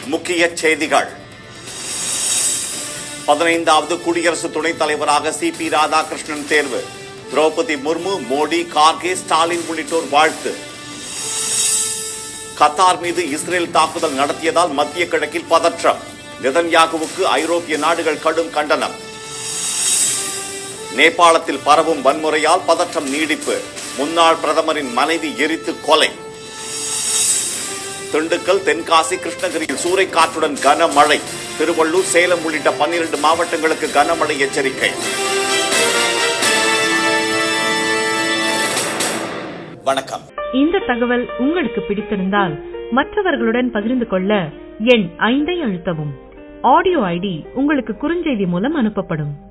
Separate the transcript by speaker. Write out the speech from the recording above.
Speaker 1: முக்கிய செய்திகள் பதினைந்தாவது குடியரசு துணைத் தலைவராக சி பி ராதாகிருஷ்ணன் தேர்வு திரௌபதி முர்மு மோடி கார்கே ஸ்டாலின் உள்ளிட்டோர் வாழ்த்து கத்தார் மீது இஸ்ரேல் தாக்குதல் நடத்தியதால் மத்திய கிழக்கில் பதற்றம் நெதன்யாகுவுக்கு ஐரோப்பிய நாடுகள் கடும் கண்டனம் நேபாளத்தில் பரவும் வன்முறையால் பதற்றம் நீடிப்பு முன்னாள் பிரதமரின் மனைவி எரித்து கொலை திண்டுக்கல் தென்காசி கிருஷ்ணகிரியில் சூறைக்காற்றுடன் கனமழை திருவள்ளூர் சேலம் உள்ளிட்ட பன்னிரண்டு மாவட்டங்களுக்கு கனமழை எச்சரிக்கை வணக்கம்
Speaker 2: இந்த தகவல் உங்களுக்கு பிடித்திருந்தால் மற்றவர்களுடன் பகிர்ந்து கொள்ள எண் ஐந்தை அழுத்தவும் ஆடியோ ஐடி உங்களுக்கு குறுஞ்செய்தி மூலம் அனுப்பப்படும்